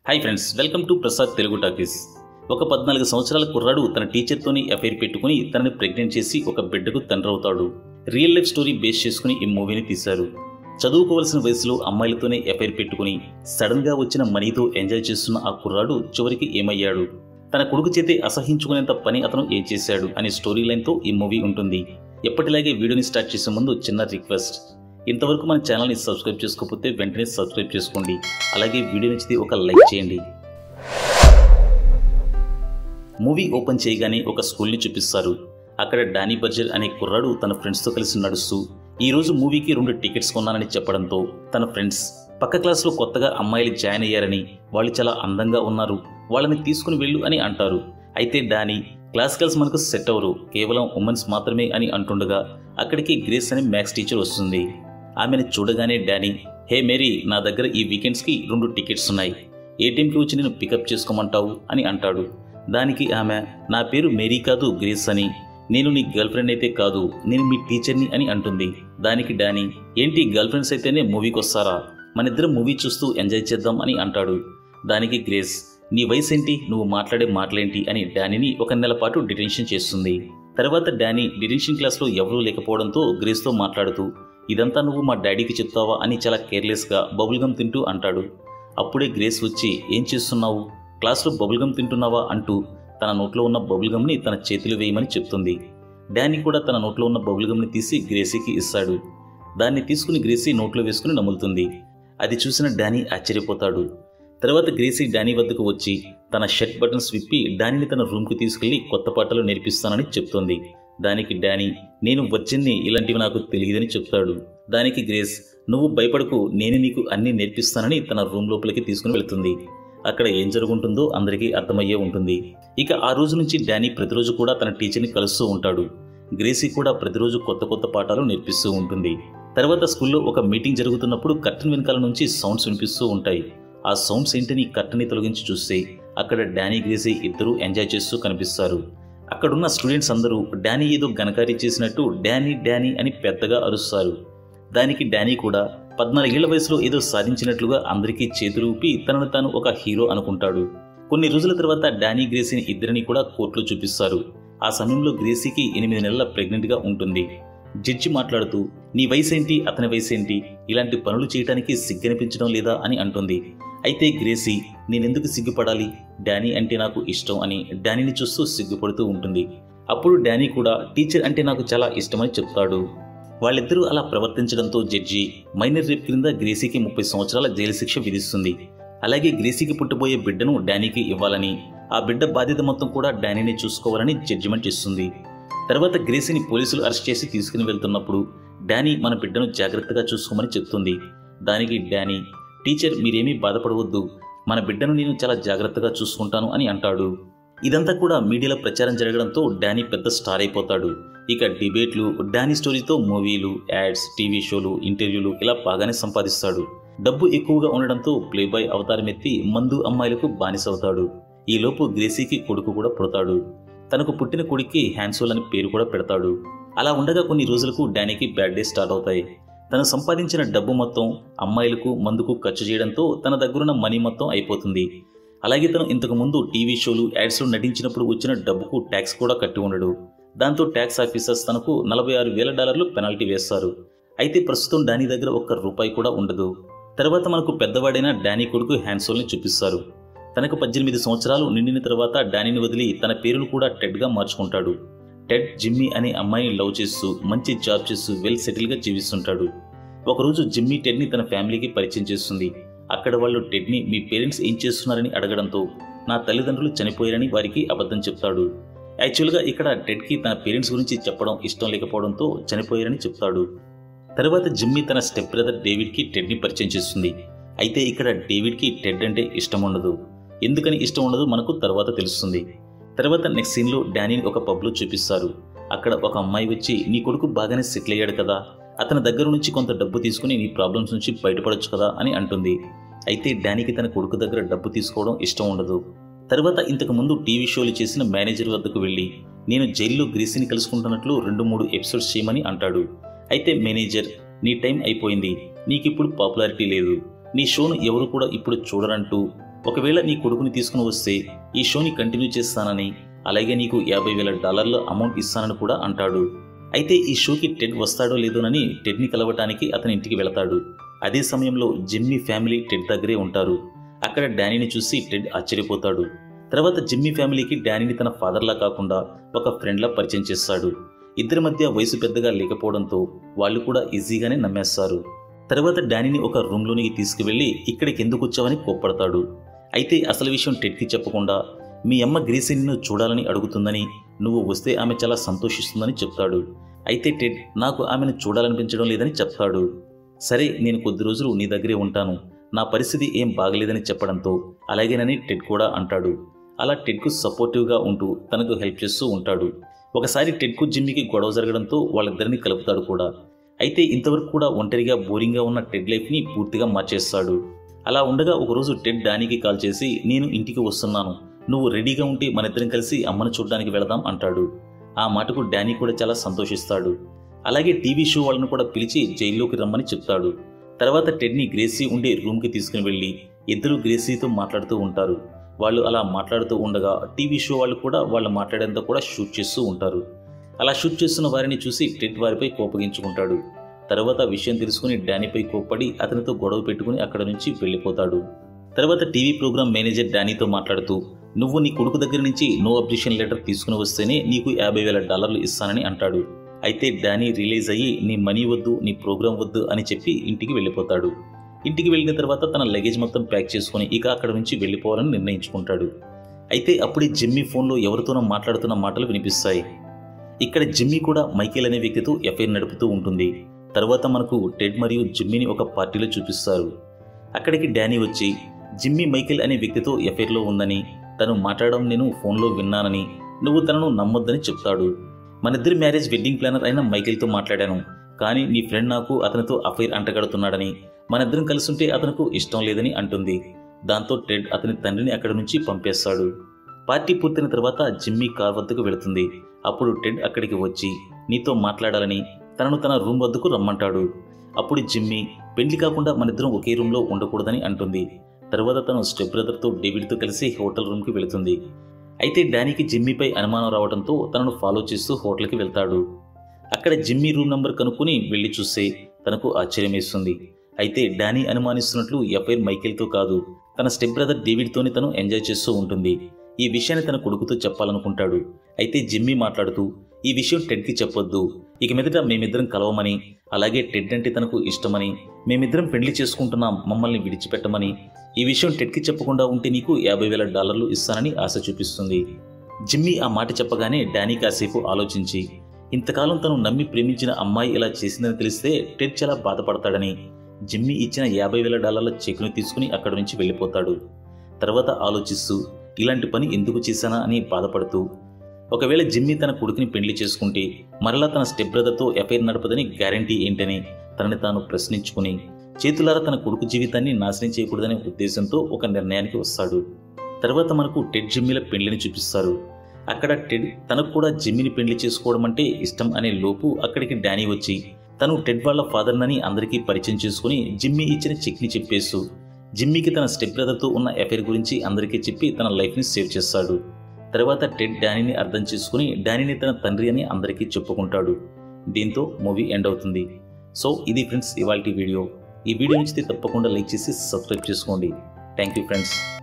hi friends welcome to Prasad Telugu talkies ఒక పద్నాలుగు సంవత్సరాల కుర్రాడు తన టీచర్తోని అఫైర్ పెట్టుకుని తనని ప్రెగ్నెంట్ చేసి ఒక బిడ్డకు తండ్రి అవుతాడు రియల్ లైఫ్ స్టోరీ బేస్ చేసుకుని ఈ మూవీని తీశారు చదువుకోవాల్సిన వయసులో అమ్మాయిలతోనే అఫైర్ పెట్టుకుని సడన్ గా వచ్చిన మనీతో ఎంజాయ్ చేస్తున్న ఆ కుర్రాడు చివరికి ఏమయ్యాడు తన కొడుకు చేతే అసహించుకునేంత పని అతను ఏం చేశాడు అనే స్టోరీ లైన్తో ఈ మూవీ ఉంటుంది ఎప్పటిలాగే వీడియోని స్టార్ట్ చేసే ముందు చిన్న రిక్వెస్ట్ ఇంతవరకు మన ఛానల్ని సబ్స్క్రైబ్ చేసుకోకపోతే వెంటనే సబ్స్క్రైబ్ చేసుకోండి అలాగే వీడియో నచ్చితే ఒక లైక్ చేయండి మూవీ ఓపెన్ చేయగానే ఒక స్కూల్ని చూపిస్తారు అక్కడ డానీ బర్జర్ అనే కుర్రాడు తన ఫ్రెండ్స్తో కలిసి నడుస్తూ ఈ రోజు మూవీకి రెండు టికెట్స్ కొన్నానని చెప్పడంతో తన ఫ్రెండ్స్ పక్క క్లాస్లో కొత్తగా అమ్మాయిలు జాయిన్ అయ్యారని వాళ్ళు చాలా అందంగా ఉన్నారు వాళ్ళని తీసుకుని వెళ్ళు అని అంటారు అయితే డానీ క్లాస్ గర్ల్స్ మనకు సెట్ అవరు కేవలం ఉమెన్స్ మాత్రమే అని అంటుండగా అక్కడికి గ్రేస్ అనే మ్యాథ్స్ టీచర్ వస్తుంది ఆమెను చూడగానే డానీ హే మేరీ నా దగ్గర ఈ వీకెండ్స్కి రెండు టికెట్స్ ఉన్నాయి ఏ టైంకి వచ్చి నేను పికప్ చేసుకోమంటావు అని అంటాడు దానికి ఆమె నా పేరు మేరీ కాదు గ్రేస్ అని నేను నీ గర్ల్ ఫ్రెండ్ అయితే కాదు నేను మీ టీచర్ని అని అంటుంది దానికి డానీ ఏంటి గర్ల్ ఫ్రెండ్స్ అయితేనే మూవీకి వస్తారా మనిద్దరం మూవీ చూస్తూ ఎంజాయ్ చేద్దాం అని అంటాడు దానికి గ్రేస్ నీ వయసు ఏంటి నువ్వు మాట్లాడే మాటలేంటి అని డానీని ఒక నెల పాటు డిటెన్షన్ చేస్తుంది తర్వాత డానీ డిటెన్షన్ క్లాస్లో ఎవరూ లేకపోవడంతో గ్రేస్తో మాట్లాడుతూ ఇదంతా నువ్వు మా డాడీకి చెప్తావా అని చాలా కేర్లెస్గా బబుల్గమ్ తింటూ అంటాడు అప్పుడే గ్రేస్ వచ్చి ఏం చేస్తున్నావు క్లాస్లో బబుల్గమ్ తింటున్నావా అంటూ తన నోట్లో ఉన్న బబుల్గమ్ని తన చేతిలో వేయమని చెప్తుంది డానీ కూడా తన నోట్లో ఉన్న బబుల్గమ్ని తీసి గ్రేసీకి ఇస్తాడు దాన్ని తీసుకుని గ్రేసీ నోట్లో వేసుకుని నములుతుంది అది చూసిన డానీ ఆశ్చర్యపోతాడు తర్వాత గ్రేసీ డానీ వద్దకు వచ్చి తన షర్ట్ బటన్స్ విప్పి డానీని తన రూమ్కి తీసుకెళ్లి కొత్త పాటలు నేర్పిస్తానని చెప్తుంది దానికి డానీ నేను వచ్చింది ఇలాంటివి నాకు తెలియదని చెప్తాడు దానికి గ్రేస్ నువ్వు భయపడకు నేను నీకు అన్నీ నేర్పిస్తానని తన రూమ్ లోపలికి తీసుకుని వెళ్తుంది అక్కడ ఏం జరుగుంటుందో అందరికీ అర్థమయ్యే ఉంటుంది ఇక ఆ రోజు నుంచి డానీ ప్రతిరోజు కూడా తన టీచర్ని కలుస్తూ ఉంటాడు గ్రేసీ కూడా ప్రతిరోజు కొత్త కొత్త పాఠాలు నేర్పిస్తూ ఉంటుంది తర్వాత స్కూల్లో ఒక మీటింగ్ జరుగుతున్నప్పుడు కర్టన్ వెనకాల నుంచి సౌండ్స్ వినిపిస్తూ ఉంటాయి ఆ సౌండ్స్ ఏంటని కర్టన్ని తొలగించి చూస్తే అక్కడ డానీ గ్రేసీ ఇద్దరూ ఎంజాయ్ చేస్తూ కనిపిస్తారు అక్కడున్న స్టూడెంట్స్ అందరూ డానీ ఏదో గనకారీ చేసినట్టు డానీ డానీ అని పెద్దగా అరుస్తారు దానికి డానీ కూడా పద్నాలుగేళ్ల వయసులో ఏదో సాధించినట్లుగా అందరికీ చేతులు ఊపి తనను తాను ఒక హీరో అనుకుంటాడు కొన్ని రోజుల తర్వాత డానీ గ్రేసీని ఇద్దరిని కూడా కోర్టులో చూపిస్తారు ఆ సమయంలో గ్రేసీకి ఎనిమిది నెలల ప్రెగ్నెంట్గా ఉంటుంది జడ్జి మాట్లాడుతూ నీ వయసేంటి అతని వయసేంటి ఇలాంటి పనులు చేయడానికి సిగ్గనిపించడం లేదా అని అంటుంది అయితే గ్రేసీ నేనెందుకు సిగ్గుపడాలి డానీ అంటే నాకు ఇష్టం అని డానీని చూస్తూ సిగ్గుపడుతూ ఉంటుంది అప్పుడు డానీ కూడా టీచర్ అంటే నాకు చాలా ఇష్టమని చెప్తాడు వాళ్ళిద్దరూ అలా ప్రవర్తించడంతో జడ్జి మైనర్ రేప్ క్రింద గ్రేసీకి ముప్పై సంవత్సరాల జైలు శిక్ష విధిస్తుంది అలాగే గ్రేసీకి పుట్టబోయే బిడ్డను డానీకి ఇవ్వాలని ఆ బిడ్డ బాధ్యత మొత్తం కూడా డానీని చూసుకోవాలని జడ్జిమెంట్ ఇస్తుంది తర్వాత గ్రేసీని పోలీసులు అరెస్ట్ చేసి తీసుకుని వెళ్తున్నప్పుడు డానీ మన బిడ్డను జాగ్రత్తగా చూసుకోమని చెప్తుంది దానికి డానీ టీచర్ మీరేమీ బాధపడవద్దు మన బిడ్డను నేను చాలా జాగ్రత్తగా చూసుకుంటాను అని అంటాడు ఇదంతా కూడా మీడియాలో ప్రచారం జరగడంతో డానీ పెద్ద స్టార్ అయిపోతాడు ఇక డిబేట్లు డానీ స్టోరీతో మూవీలు యాడ్స్ టీవీ షోలు ఇంటర్వ్యూలు ఇలా బాగానే సంపాదిస్తాడు డబ్బు ఎక్కువగా ఉండడంతో ప్లేబాయ్ అవతారం ఎత్తి మందు అమ్మాయిలకు బానిసవుతాడు ఈలోపు గ్రేసీకి కొడుకు కూడా పుడతాడు తనకు పుట్టిన కొడుక్కి హ్యాన్సోల్ అని పేరు కూడా పెడతాడు అలా ఉండగా కొన్ని రోజులకు డానీకి బ్యాడ్ డే స్టార్ట్ అవుతాయి తను సంపాదించిన డబ్బు మొత్తం అమ్మాయిలకు మందుకు ఖర్చు చేయడంతో తన దగ్గరున్న మనీ మొత్తం అయిపోతుంది అలాగే తను ఇంతకు ముందు టీవీ షోలు యాడ్స్లో నటించినప్పుడు వచ్చిన డబ్బుకు ట్యాక్స్ కూడా కట్టి ఉండడు దాంతో ట్యాక్స్ ఆఫీసర్స్ తనకు నలభై ఆరు వేల డాలర్లు పెనాల్టీ వేస్తారు అయితే ప్రస్తుతం డానీ దగ్గర ఒక్క రూపాయి కూడా ఉండదు తర్వాత మనకు పెద్దవాడైన డానీ కొడుకు హ్యాన్సోల్ని చూపిస్తారు తనకు పద్దెనిమిది సంవత్సరాలు నిండిన తర్వాత డానీని వదిలి తన పేరును కూడా టెడ్గా మార్చుకుంటాడు టెడ్ జిమ్మీ అనే అమ్మాయిని లవ్ చేస్తూ మంచి జాబ్ చేస్తూ వెల్ సెటిల్గా జీవిస్తుంటాడు ఒకరోజు జిమ్మీ టెడ్ని తన ఫ్యామిలీకి పరిచయం చేస్తుంది అక్కడ వాళ్ళు టెడ్ని మీ పేరెంట్స్ ఏం చేస్తున్నారని అడగడంతో నా తల్లిదండ్రులు చనిపోయారని వారికి అబద్ధం చెప్తాడు యాక్చువల్గా ఇక్కడ టెడ్కి తన పేరెంట్స్ గురించి చెప్పడం ఇష్టం లేకపోవడంతో చనిపోయారని చెప్తాడు తర్వాత జిమ్మీ తన స్టెప్ బ్రదర్ డేవిడ్కి టెడ్ని పరిచయం చేస్తుంది అయితే ఇక్కడ డేవిడ్కి టెడ్ అంటే ఇష్టం ఉండదు ఎందుకని ఇష్టం ఉండదు మనకు తర్వాత తెలుస్తుంది తర్వాత నెక్స్ట్ సీన్లో డానీని ఒక పబ్లో చూపిస్తారు అక్కడ ఒక అమ్మాయి వచ్చి నీ కొడుకు బాగానే సెటిల్ అయ్యాడు కదా అతని దగ్గర నుంచి కొంత డబ్బు తీసుకుని నీ ప్రాబ్లమ్స్ నుంచి బయటపడొచ్చు కదా అని అంటుంది అయితే డానీకి తన కొడుకు దగ్గర డబ్బు తీసుకోవడం ఇష్టం ఉండదు తర్వాత ఇంతకు ముందు టీవీ షోలు చేసిన మేనేజర్ వద్దకు వెళ్ళి నేను జైల్లో గ్రీసీని కలుసుకుంటున్నట్లు రెండు మూడు ఎపిసోడ్స్ చేయమని అంటాడు అయితే మేనేజర్ నీ టైం అయిపోయింది నీకిప్పుడు పాపులారిటీ లేదు నీ షోను ఎవరు కూడా ఇప్పుడు చూడరంటూ ఒకవేళ నీ కొడుకుని తీసుకుని వస్తే ఈ షోని కంటిన్యూ చేస్తానని అలాగే నీకు యాభై వేల డాలర్ల అమౌంట్ ఇస్తానని కూడా అంటాడు అయితే ఈ షోకి టెడ్ వస్తాడో లేదోనని టెడ్ని కలవటానికి అతని ఇంటికి వెళతాడు అదే సమయంలో జిమ్మీ ఫ్యామిలీ టెడ్ దగ్గరే ఉంటారు అక్కడ డానీని చూసి టెడ్ ఆశ్చర్యపోతాడు తర్వాత జిమ్మీ ఫ్యామిలీకి డానీని తన ఫాదర్లా కాకుండా ఒక ఫ్రెండ్లా పరిచయం చేస్తాడు ఇద్దరి మధ్య వయసు పెద్దగా లేకపోవడంతో వాళ్ళు కూడా ఈజీగానే నమ్మేస్తారు తర్వాత డానీని ఒక రూమ్లోనికి తీసుకువెళ్ళి ఇక్కడికి ఎందుకు వచ్చావని కోప్పడతాడు అయితే అసలు విషయం టెడ్కి చెప్పకుండా మీ అమ్మ గ్రేసీ నిన్ను చూడాలని అడుగుతుందని నువ్వు వస్తే ఆమె చాలా సంతోషిస్తుందని చెప్తాడు అయితే టెడ్ నాకు ఆమెను చూడాలనిపించడం లేదని చెప్తాడు సరే నేను కొద్ది రోజులు నీ దగ్గరే ఉంటాను నా పరిస్థితి ఏం బాగలేదని చెప్పడంతో అలాగేనని టెడ్ కూడా అంటాడు అలా టెడ్కు సపోర్టివ్గా ఉంటూ తనకు హెల్ప్ చేస్తూ ఉంటాడు ఒకసారి టెడ్కు జిమ్మికి గొడవ జరగడంతో వాళ్ళిద్దరిని కలుపుతాడు కూడా అయితే ఇంతవరకు కూడా ఒంటరిగా బోరింగ్గా ఉన్న టెడ్ లైఫ్ని పూర్తిగా మార్చేస్తాడు అలా ఉండగా ఒకరోజు టెడ్ డానీకి కాల్ చేసి నేను ఇంటికి వస్తున్నాను నువ్వు రెడీగా ఉంటే మనిద్దరం కలిసి అమ్మను చూడడానికి వెళదాం అంటాడు ఆ మాటకు డానీ కూడా చాలా సంతోషిస్తాడు అలాగే టీవీ షో వాళ్ళను కూడా పిలిచి జైల్లోకి రమ్మని చెప్తాడు తర్వాత టెడ్ని గ్రేసీ ఉండే రూమ్కి తీసుకుని వెళ్ళి ఇద్దరు గ్రేసీతో మాట్లాడుతూ ఉంటారు వాళ్ళు అలా మాట్లాడుతూ ఉండగా టీవీ షో వాళ్ళు కూడా వాళ్ళు మాట్లాడేంత కూడా షూట్ చేస్తూ ఉంటారు అలా షూట్ చేస్తున్న వారిని చూసి టెడ్ వారిపై కోపగించుకుంటాడు తర్వాత విషయం తెలుసుకుని డానీపై కోప్పడి అతనితో గొడవ పెట్టుకుని అక్కడ నుంచి వెళ్ళిపోతాడు తర్వాత టీవీ ప్రోగ్రామ్ మేనేజర్ డానీతో మాట్లాడుతూ నువ్వు నీ కొడుకు దగ్గర నుంచి నో అబ్జెక్షన్ లెటర్ తీసుకుని వస్తేనే నీకు యాభై వేల డాలర్లు ఇస్తానని అంటాడు అయితే డానీ రిలీజ్ అయ్యి నీ మనీ వద్దు నీ ప్రోగ్రామ్ వద్దు అని చెప్పి ఇంటికి వెళ్ళిపోతాడు ఇంటికి వెళ్ళిన తర్వాత తన లగేజ్ మొత్తం ప్యాక్ చేసుకుని ఇక అక్కడ నుంచి వెళ్ళిపోవాలని నిర్ణయించుకుంటాడు అయితే అప్పుడే జిమ్మీ ఫోన్లో ఎవరితోనో మాట్లాడుతున్న మాటలు వినిపిస్తాయి ఇక్కడ జిమ్మీ కూడా మైకేల్ అనే వ్యక్తితో ఎఫ్ఐఆర్ నడుపుతూ ఉంటుంది తర్వాత మనకు టెడ్ మరియు జిమ్మీని ఒక పార్టీలో చూపిస్తారు అక్కడికి డానీ వచ్చి జిమ్మీ మైకేల్ అనే వ్యక్తితో ఎఫ్ఐఆర్లో ఉందని తను మాట్లాడడం నేను ఫోన్లో విన్నానని నువ్వు తనను నమ్మొద్దని చెప్తాడు మనిద్దరి మ్యారేజ్ వెడ్డింగ్ ప్లానర్ అయిన మైకేల్తో మాట్లాడాను కానీ నీ ఫ్రెండ్ నాకు అతనితో అఫైర్ అంటగడుతున్నాడని మనిద్దరం కలుసుంటే అతనికి ఇష్టం లేదని అంటుంది దాంతో టెడ్ అతని తండ్రిని అక్కడి నుంచి పంపేస్తాడు పార్టీ పూర్తయిన తర్వాత జిమ్మీ కార్ వద్దకు వెళుతుంది అప్పుడు టెడ్ అక్కడికి వచ్చి నీతో మాట్లాడాలని తనను తన రూమ్ వద్దకు రమ్మంటాడు అప్పుడు జిమ్మీ పెళ్లి కాకుండా మనిద్దరం ఒకే రూమ్లో ఉండకూడదని అంటుంది తర్వాత తను స్టెప్ బ్రదర్తో డేవిడ్తో కలిసి హోటల్ రూమ్కి వెళుతుంది అయితే డానీకి జిమ్మీపై అనుమానం రావడంతో తనను ఫాలో చేస్తూ హోటల్కి వెళ్తాడు అక్కడ జిమ్మీ రూమ్ నంబర్ కనుక్కొని వెళ్ళి చూస్తే తనకు ఆశ్చర్యం వేస్తుంది అయితే డానీ అనుమానిస్తున్నట్లు ఎఫ్ఐఆర్ మైకేల్తో కాదు తన స్టెప్ బ్రదర్ డేవిడ్తోని తను ఎంజాయ్ చేస్తూ ఉంటుంది ఈ విషయాన్ని తన కొడుకుతో చెప్పాలనుకుంటాడు అయితే జిమ్మీ మాట్లాడుతూ ఈ విషయం టెడ్కి చెప్పొద్దు ఇక మీదట మేమిద్దరం కలవమని అలాగే టెడ్ అంటే తనకు ఇష్టమని మేమిద్దరం పెళ్లి చేసుకుంటున్నాం మమ్మల్ని విడిచిపెట్టమని ఈ విషయం టెడ్కి చెప్పకుండా ఉంటే నీకు యాభై వేల డాలర్లు ఇస్తానని ఆశ చూపిస్తుంది జిమ్మీ ఆ మాట చెప్పగానే డానీ కాసేపు ఆలోచించి ఇంతకాలం తను నమ్మి ప్రేమించిన అమ్మాయి ఇలా చేసిందని తెలిస్తే టెడ్ చాలా బాధపడతాడని జిమ్మీ ఇచ్చిన యాభై వేల డాలర్ల చెక్ను తీసుకుని అక్కడి నుంచి వెళ్ళిపోతాడు తర్వాత ఆలోచిస్తూ ఇలాంటి పని ఎందుకు చేశానా అని బాధపడుతూ ఒకవేళ జిమ్మీ తన కొడుకుని పెళ్లి చేసుకుంటే మరలా తన స్టెప్ బ్రదర్తో ఎఫ్ఐఆర్ నడపదని గ్యారంటీ ఏంటని తనని తాను ప్రశ్నించుకుని చేతులారా తన కొడుకు జీవితాన్ని నాశనం చేయకూడదనే ఉద్దేశంతో ఒక నిర్ణయానికి వస్తాడు తర్వాత మనకు టెడ్ జిమ్మీల పెళ్లిని చూపిస్తారు అక్కడ టెడ్ తనకు కూడా జిమ్మిని పెళ్లి చేసుకోవడం అంటే ఇష్టం అనే లోపు అక్కడికి డానీ వచ్చి తను టెడ్ వాళ్ళ ఫాదర్నని అందరికీ పరిచయం చేసుకుని జిమ్మీ ఇచ్చిన చెక్ని చెప్పేస్తూ జిమ్మీకి తన స్టెప్ బ్రదర్తో ఉన్న ఎఫైర్ గురించి అందరికీ చెప్పి తన లైఫ్ని సేవ్ చేస్తాడు తర్వాత టెడ్ డానీని అర్థం చేసుకుని డానీని తన తండ్రి అని అందరికీ చెప్పుకుంటాడు దీంతో మూవీ ఎండ్ అవుతుంది సో ఇది ఫ్రెండ్స్ ఇవాళ వీడియో ఈ వీడియో నచ్చితే తప్పకుండా లైక్ చేసి సబ్స్క్రైబ్ చేసుకోండి థ్యాంక్ యూ ఫ్రెండ్స్